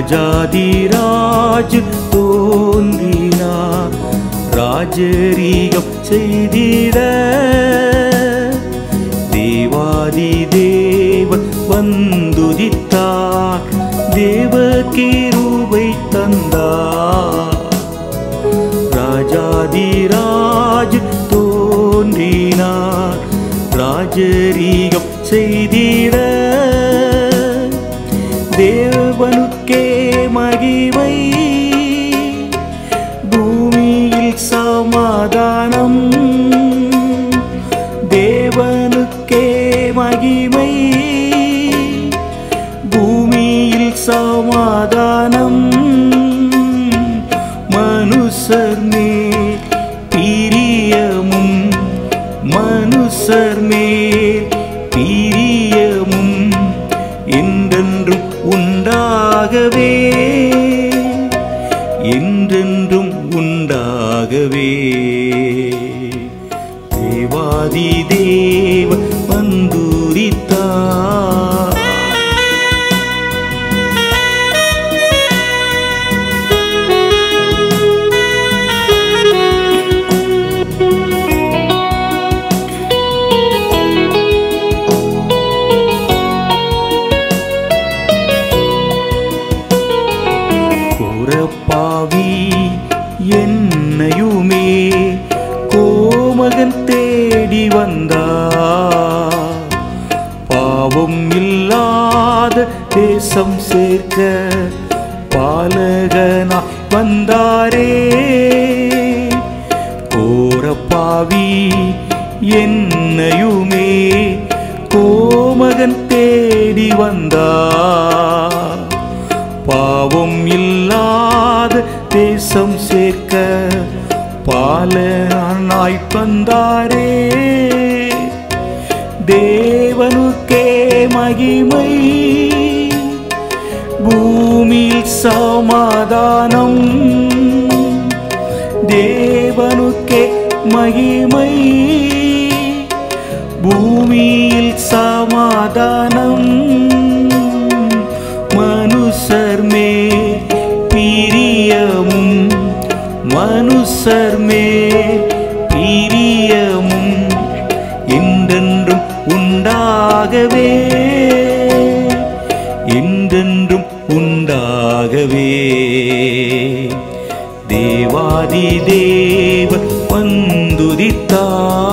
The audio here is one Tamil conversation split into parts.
ராஜாதிராஜ் தோன்றினார் ராஜரீகம் செய்திட தேவாதி தேவன் வந்துதித்தார் தேவ கிருபை தந்தார் ராஜாதிராஜ் தோன்றினார் ராஜரீகம் செய்திட தேவனுக்கே மகிமை பூமியில் சமாதானம் தேவனுக்கே மகிமை பூமியில் சமாதானம் மனுஷர் மேல் பிரியமும் மனுஷர் மேல் பிரியமும் என்றென்றும் உண்டாகவே என்றென்றும் உண்டாகவே தேவாதி தேவ வந்துரித்தார் குறப்பாவி என்னையுமே கோமகன் தேடி வந்தார் பாவம் இல்லாத தேசம் சேர்க்க பாலகனா வந்தாரே கோரப்பாவி என்னையுமே கோமகன் தேடி வந்தார் பாவம் இல்லாத தேசம் சேர்க்க பாலனாய் தந்தாரே தேவனுக்கே மகிமை பூமியில் சமாதானம் தேவனுக்கே மகிமை பூமியில் சமாதானம் மனுஷர் மே பிரியமும் மனுஷர் மே பிரியமும் என்றென்றும் உண்டாகவே என்றென்றும் உண்டாகவே தேவாதி தேவ வந்துதித்தார்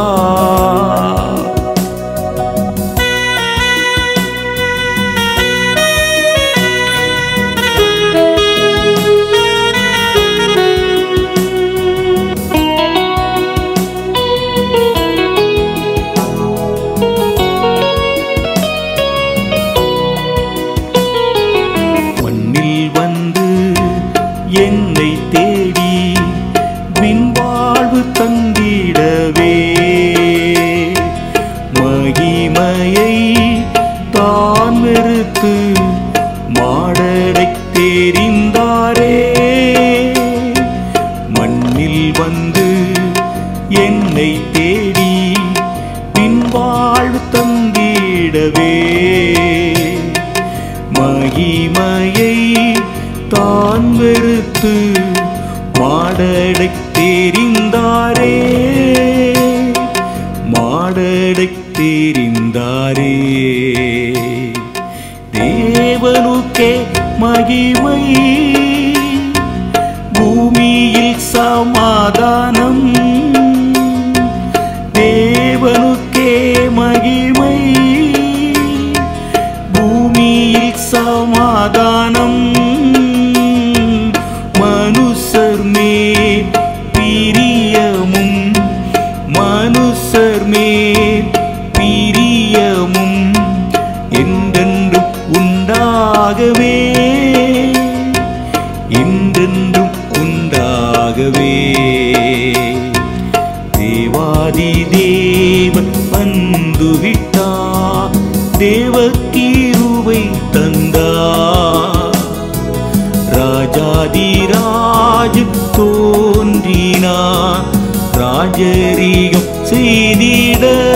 மண்ணில் வந்து என்னை தேடி விண்வாழ்வு தந்திடவே மகிமையை தான் வெறுத்து மாடடை தெரிந்தாரே மண்ணில் வந்து என்னை தேடி பின்வாழ்வு தந்திடவே மகிமையை தான் வெறுத்து மாடடை தெரிந்தாரே மாடடை தெரிந்தாரே தேவனுக்கே மகிமை பூமியில் சமாதானம் தேவனுக்கே மகிமை பூமியில் சமாதானம் மனுஷர் மே பிரியமும் மனுஷர் மே பிரியமும் என்றென்றும் உண்டாகவே என்றென்றும் உண்டாகவே தேவாதி தேவன் வந்துவிட்டா தேவ கீருவை தந்தா ராஜாதிராஜ் தோன்றினா ராஜரீகம் செய்திட